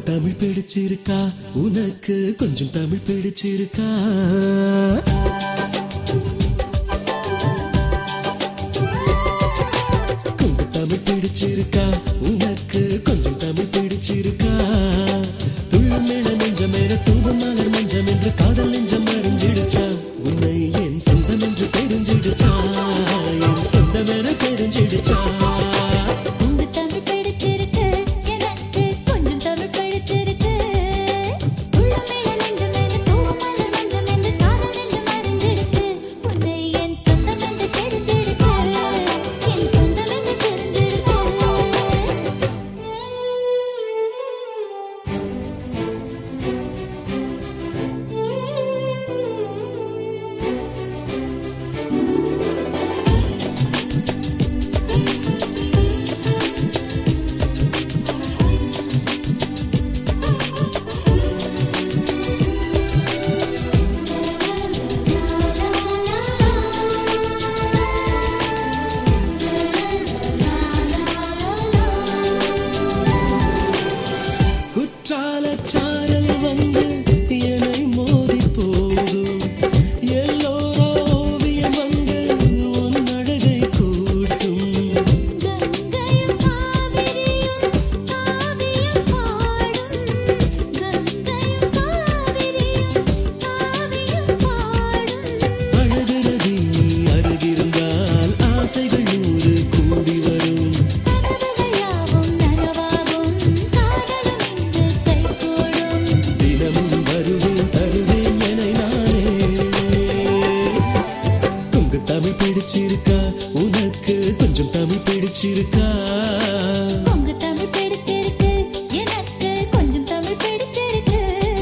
தமிழ் பிடிச்சிருக்கா உனக்கு கொஞ்சம் தமிழ் பிடிச்சிருக்கா கொங்கு தமிழ் பிடிச்சிருக்கா உனக்கு கொஞ்சம் தமிழ் பிடிச்சிருக்கா துள்ளும் மேல நெஞ்சம் மேல தூவும் மலர் மஞ்சம் என்று காதல் நெஞ்சம் அறிஞ்சிடுச்சா உன்னை என் சொந்தம் என்று தெரிஞ்சிடுச்சா என் சொந்தம் என தெரிஞ்சிடுச்சா உங்க தமிழ் பிடிச்சிருக்கு எனக்கு கொஞ்சம் தமிழ் பிடிச்சிருக்கு உள்ள மேல நெஞ்சம் மேல தூவும் மலர் மஞ்சம் என்று காதல் நெஞ்சம் அறிஞ்சிடுச்சு உன்னை என் சொந்தம் என்று தெரிஞ்சிடுச்சு என் சொந்தம் என்று தெரிஞ்சிடுச்சு குற்றால சாரல் வந்து என்னை மோதி போதும் எல்லோரோ ஓவியம் வந்து உன் அழகை கூட்டும் கங்கையும் காவிரியும் காவியம் பாடும் கங்கையும் காவிரியும் காவியம் பாடும் அழகு ரதி நீ அருகிருந்தால் ஆசைகள் நூறு கூடி வரும் கனவுகள் யாவும் நனவாகும் காதலும் இங்கு கைகூடும் தினமும் வருவேன் தருவேன் என நானே உங்க தமிழ் பிடிச்சிருக்கா உனக்கு கொஞ்சம் தமிழ் பிடிச்சிருக்கா உங்க தமிழ் பிடிச்சிருக்கு எனக்கு கொஞ்சம் தமிழ் பிடிச்சிருக்கு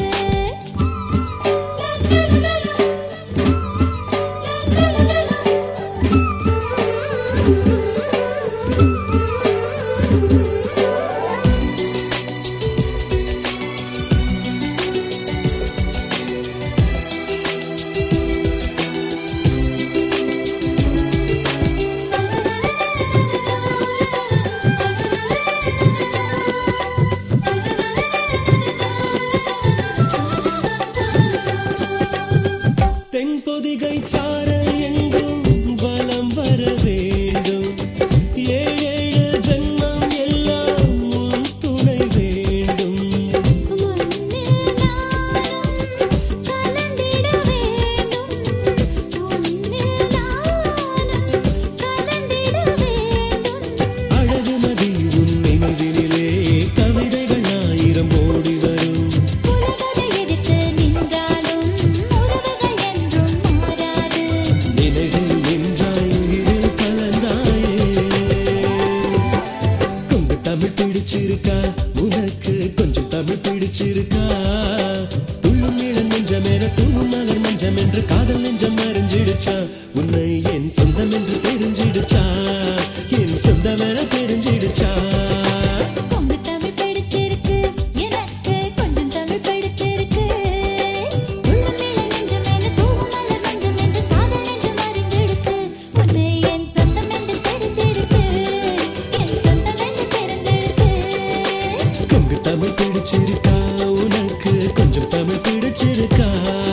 தென்பொதிகை சாரல் எங்கும் வலம் வர வேண்டும் ஏழேழு ஜென்மம் எல்லாம் உன் துணை வேண்டும் உன்னில் நானும் கலந்திட வேண்டும் உன்னில் நானும் கலந்திட வேண்டும் அழகு மதி உன் நினைவினிலே கவிதைகள் ஆயிரம் ஓடி வரும் உலகதை எதிர்த்து நின்றாலும் உறவுகள் என்றும் மாறாது நினைவில் நின்றாய் உயிரில் கலந்தாயே கொங்கு தமிழ் பிடிச்சிருக்கா உனக்கு கொஞ்சம் தமிழ் பிடிச்சிருக்கா துள்ளும் இளம் நெஞ்சம் என தூவும் மலர் மஞ்சம் என்று காதல் நெஞ்சம் அறிஞ்சிடுச்சா உன்னை என் சொந்தம் என்று தெரிஞ்சிடுச்சா என் சொந்தம் என தெரிஞ்சிடுச்சா உங்க தமிழ் பிடிச்சிருக்கு எனக்கு கொஞ்சம் தமிழ் பிடிச்சிருக்கு உள்ள மேல நெஞ்சம் மேல தூவும் மலர் மஞ்சம் என்று காதல் நெஞ்சம் அறிஞ்சிடுச்சு உன்னை என் சொந்தம் என்று தெரிஞ்சிடுச்சு என் சொந்தம் என்று தெரிஞ்சிடுச்சு கொங்கு தமிழ் பிடிச்சிருக்கா உனக்கு கொஞ்சம் தமிழ் பிடிச்சிருக்கா